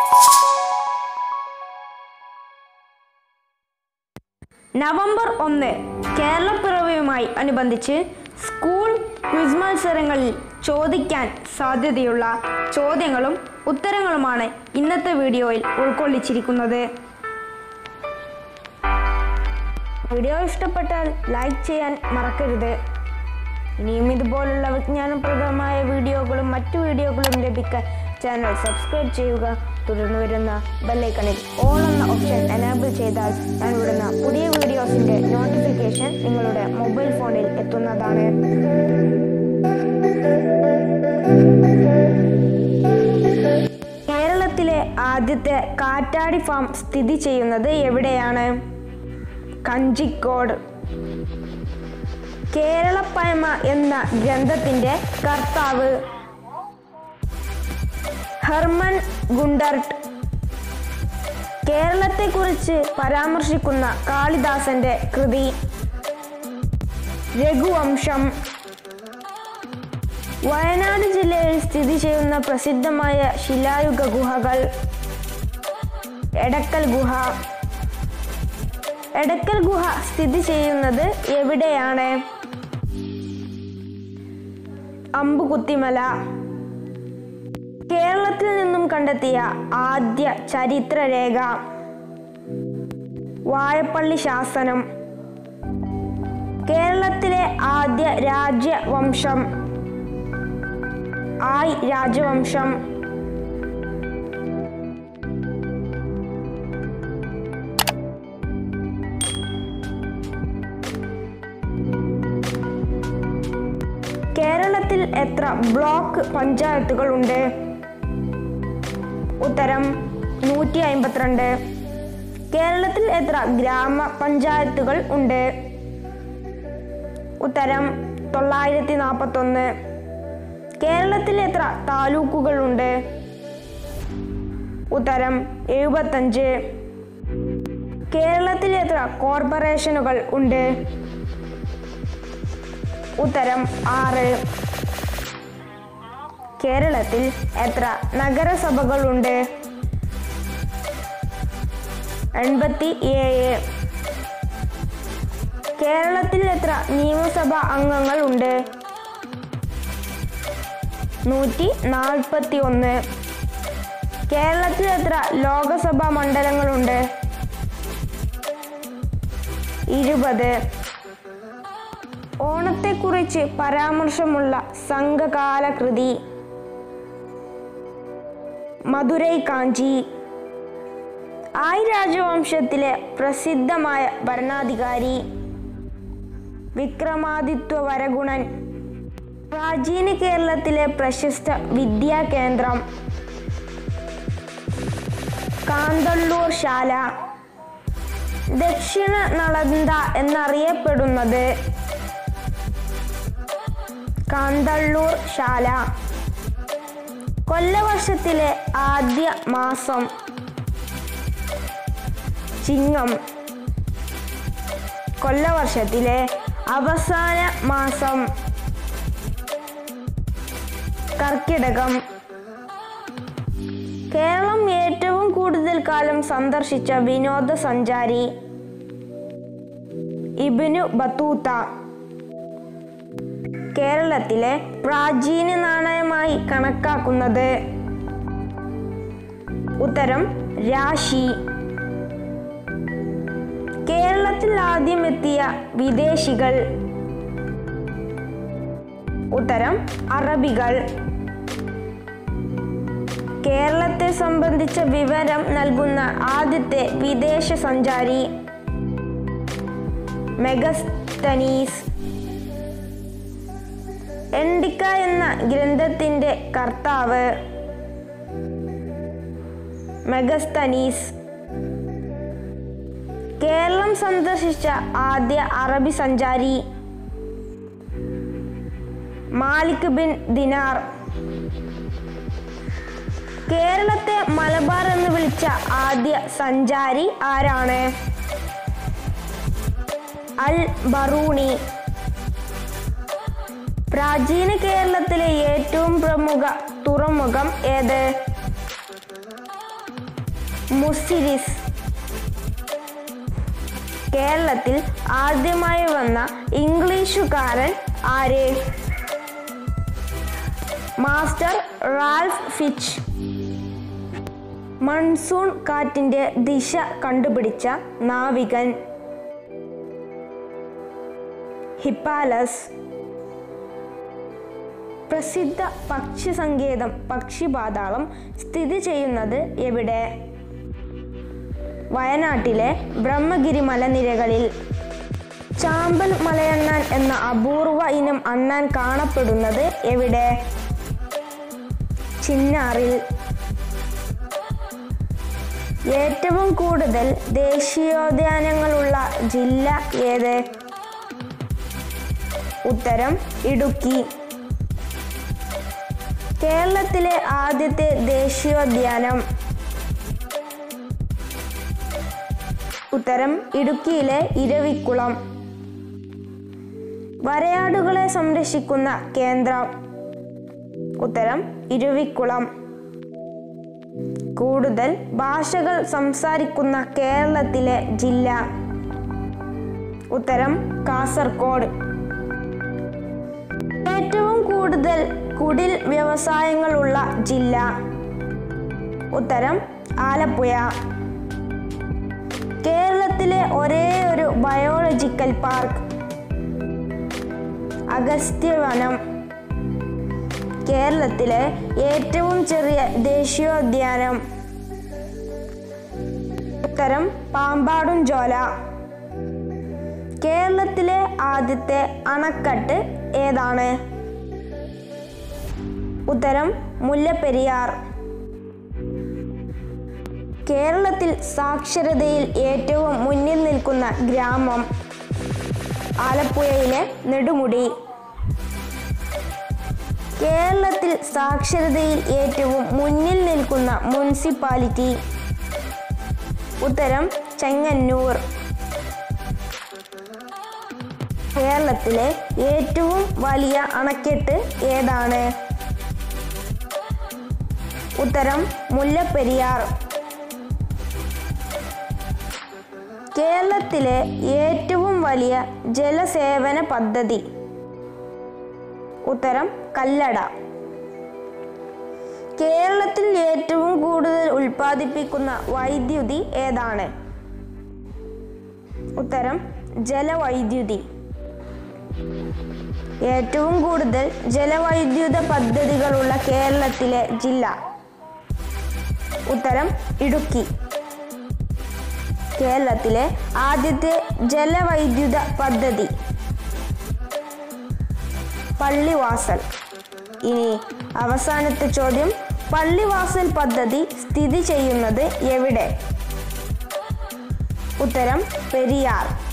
November ഒന്ന് കേരളപ്പിറവിയുമായി അനുബന്ധിച്ച് school quiz മത്സരങ്ങളിൽ ചോദിക്കാൻ സാധ്യതയുള്ള ചോദ്യങ്ങളും ഉത്തരങ്ങളുമാണ് ഇന്നത്തെ വീഡിയോയിൽ ഉൾക്കൊള്ളിച്ചിരിക്കുന്നത് വീഡിയോ ഇഷ്ടപ്പെട്ടാൽ ലൈക്ക് ചെയ്യാൻ മറക്കരുത് ഇനിയും ഇതുപോലുള്ള വിജ്ഞാനപ്രദമായ വീഡിയോകളും മറ്റു വീഡിയോകളും ലഭിക്കാൻ ചാനൽ സബ്സ്ക്രൈബ് ചെയ്യുക തുടർന്ന് വരുന്ന ബെല്ലൈക്കണിൽ ഓൾ എന്ന ഓപ്ഷൻ എനാബിൾ ചെയ്താൽ ഞാൻ വിടുന്ന പുതിയ വീഡിയോസിന്റെ നോട്ടിഫിക്കേഷൻ നിങ്ങളുടെ മൊബൈൽ ഫോണിൽ എത്തുന്നതാണ് കേരളത്തിലെ ആദ്യത്തെ കാറ്റാടി ഫാം സ്ഥിതി ചെയ്യുന്നത് എവിടെയാണ് കഞ്ചിക്കോട് കേരളപ്പയമ എന്ന ഗ്രന്ഥത്തിന്റെ കർത്താവ് ഹെർമൻ ഗുണ്ടർട്ട് കേരളത്തെക്കുറിച്ച് പരാമർശിക്കുന്ന കാളിദാസന്റെ കൃതി രഘുവംശം വയനാട് ജില്ലയിൽ സ്ഥിതി ചെയ്യുന്ന പ്രസിദ്ധമായ ശിലായുഗ ഗുഹകൾ എടക്കൽ ഗുഹ എടക്കൽ ഗുഹ സ്ഥിതി ചെയ്യുന്നത് എവിടെയാണ് അമ്പുകുത്തിമല കേരളത്തിൽ നിന്നും കണ്ടെത്തിയ ആദ്യ ചരിത്രരേഖ വാഴപ്പള്ളി ശാസനം കേരളത്തിലെ ആദ്യ രാജ്യവംശം ആയ് രാജവംശം കേരളത്തിൽ എത്ര ബ്ലോക്ക് പഞ്ചായത്തുകൾ ഉണ്ട് ഉത്തരം നൂറ്റി അമ്പത്തിരണ്ട് കേരളത്തിൽ എത്ര ഗ്രാമപഞ്ചായത്തുകൾ ഉണ്ട് ഉത്തരം തൊള്ളായിരത്തി നാൽപ്പത്തൊന്ന് കേരളത്തിൽ എത്ര താലൂക്കുകൾ ഉണ്ട് ഉത്തരം എഴുപത്തഞ്ച് കേരളത്തിൽ എത്ര കോർപ്പറേഷനുകൾ ഉണ്ട് ഉത്തരം ആറ് കേരളത്തിൽ എത്ര നഗരസഭകളുണ്ട് എൺപത്തി ഏഴ് കേരളത്തിൽ എത്ര നിയമസഭാ അംഗങ്ങൾ ഉണ്ട് നൂറ്റി നാൽപ്പത്തി ഒന്ന് കേരളത്തിൽ എത്ര ലോകസഭാ മണ്ഡലങ്ങളുണ്ട് ഇരുപത് ഓണത്തെക്കുറിച്ച് പരാമർശമുള്ള സംഘകാല കൃതി മധുരൈ കാഞ്ചി ആയി രാജവംശത്തിലെ പ്രസിദ്ധമായ ഭരണാധികാരി വിക്രമാദിത്യ വരഗുണൻ പ്രാചീന കേരളത്തിലെ പ്രശസ്ത വിദ്യാ കേന്ദ്രം കാന്തള്ളൂർ ശാല ദക്ഷിണ നളന്ദ എന്നറിയപ്പെടുന്നത് കാന്തള്ളൂർ ശാല കൊല്ലവർഷത്തിലെ ആദ്യ മാസം ചിങ്ങം കൊല്ലവർഷത്തിലെ അവസാന മാസം കർക്കിടകം കേരളം ഏറ്റവും കൂടുതൽ കാലം സന്ദർശിച്ച വിനോദസഞ്ചാരി ഇബിനു ബത്തൂത്ത കേരളത്തിലെ പ്രാചീന നാണയമായി കണക്കാക്കുന്നത് ഉത്തരം രാശി കേരളത്തിൽ ആദ്യം എത്തിയ വിദേശികൾ ഉത്തരം അറബികൾ കേരളത്തെ സംബന്ധിച്ച വിവരം നൽകുന്ന ആദ്യത്തെ വിദേശ സഞ്ചാരി മെഗസ്തനീസ് എൻഡിക്ക എന്ന ഗ്രന്ഥത്തിന്റെ കർത്താവ് മെഗസ്തനീസ് കേരളം സന്ദർശിച്ച ആദ്യ അറബി സഞ്ചാരി മാലിക് ബിൻ ദിനാർ കേരളത്തെ മലബാർ എന്ന് വിളിച്ച ആദ്യ സഞ്ചാരി ആരാണ് അൽ ബറൂണി പ്രാചീന കേരളത്തിലെ ഏറ്റവും പ്രമുഖ തുറമുഖം ഏത് മുസിരിസ് കേരളത്തിൽ ആദ്യമായി വന്ന ഇംഗ്ലീഷുകാരൻ ആര് മാസ്റ്റർ റാൽഫ് ഫിച്ച് മൺസൂൺ കാറ്റിന്റെ ദിശ കണ്ടുപിടിച്ച നാവികൻ ഹിപ്പാലസ് പ്രസിദ്ധ പക്ഷി സങ്കേതം പക്ഷിപാതാളം സ്ഥിതി ചെയ്യുന്നത് എവിടെ വയനാട്ടിലെ ബ്രഹ്മഗിരി മലനിരകളിൽ ചാമ്പൽ മലയണ്ണാൻ എന്ന അപൂർവ ഇനം അണ്ണാൻ കാണപ്പെടുന്നത് എവിടെ ചിന്നാറിൽ ഏറ്റവും കൂടുതൽ ദേശീയോദ്യാനങ്ങളുള്ള ജില്ല ഏത് ഉത്തരം ഇടുക്കി കേരളത്തിലെ ആദ്യത്തെ ദേശീയോദ്യാനം ഉത്തരം ഇടുക്കിയിലെ ഇരവിക്കുളം വരയാടുകളെ സംരക്ഷിക്കുന്ന കേന്ദ്രം ഉത്തരം ഇരവിക്കുളം കൂടുതൽ ഭാഷകൾ സംസാരിക്കുന്ന കേരളത്തിലെ ജില്ല ഉത്തരം കാസർഗോഡ് ഏറ്റവും കൂടുതൽ കുടിൽ വ്യവസായങ്ങളുള്ള ജില്ല ഉത്തരം ആലപ്പുഴ കേരളത്തിലെ ഒരേ ഒരു ബയോളജിക്കൽ പാർക്ക് അഗസ്ത്യവനം കേരളത്തിലെ ഏറ്റവും ചെറിയ ദേശീയോദ്യാനം ഉത്തരം പാമ്പാടും ജോല കേരളത്തിലെ ആദ്യത്തെ അണക്കെട്ട് ഏതാണ് ഉത്തരം മുല്ലപ്പെരിയാർ കേരളത്തിൽ സാക്ഷരതയിൽ ഏറ്റവും മുന്നിൽ നിൽക്കുന്ന ഗ്രാമം ആലപ്പുഴയിലെ നെടുമുടി കേരളത്തിൽ സാക്ഷരതയിൽ ഏറ്റവും മുന്നിൽ നിൽക്കുന്ന മുനിസിപ്പാലിറ്റി ഉത്തരം ചെങ്ങന്നൂർ കേരളത്തിലെ ഏറ്റവും വലിയ അണക്കെട്ട് ഏതാണ് ഉത്തരം മുല്ലപ്പെരിയാർ കേരളത്തിലെ ഏറ്റവും വലിയ ജലസേവന പദ്ധതി ഉത്തരം കല്ലട കേരളത്തിൽ ഏറ്റവും കൂടുതൽ ഉൽപ്പാദിപ്പിക്കുന്ന വൈദ്യുതി ഏതാണ് ഉത്തരം ജലവൈദ്യുതി ഏറ്റവും കൂടുതൽ ജലവൈദ്യുത പദ്ധതികളുള്ള കേരളത്തിലെ ജില്ല ഉത്തരം ഇടുക്കി കേരളത്തിലെ ആദ്യത്തെ ജലവൈദ്യുത പദ്ധതി പള്ളിവാസൽ ഇനി അവസാനത്തെ ചോദ്യം പള്ളിവാസൽ പദ്ധതി സ്ഥിതി ചെയ്യുന്നത് എവിടെ ഉത്തരം പെരിയാർ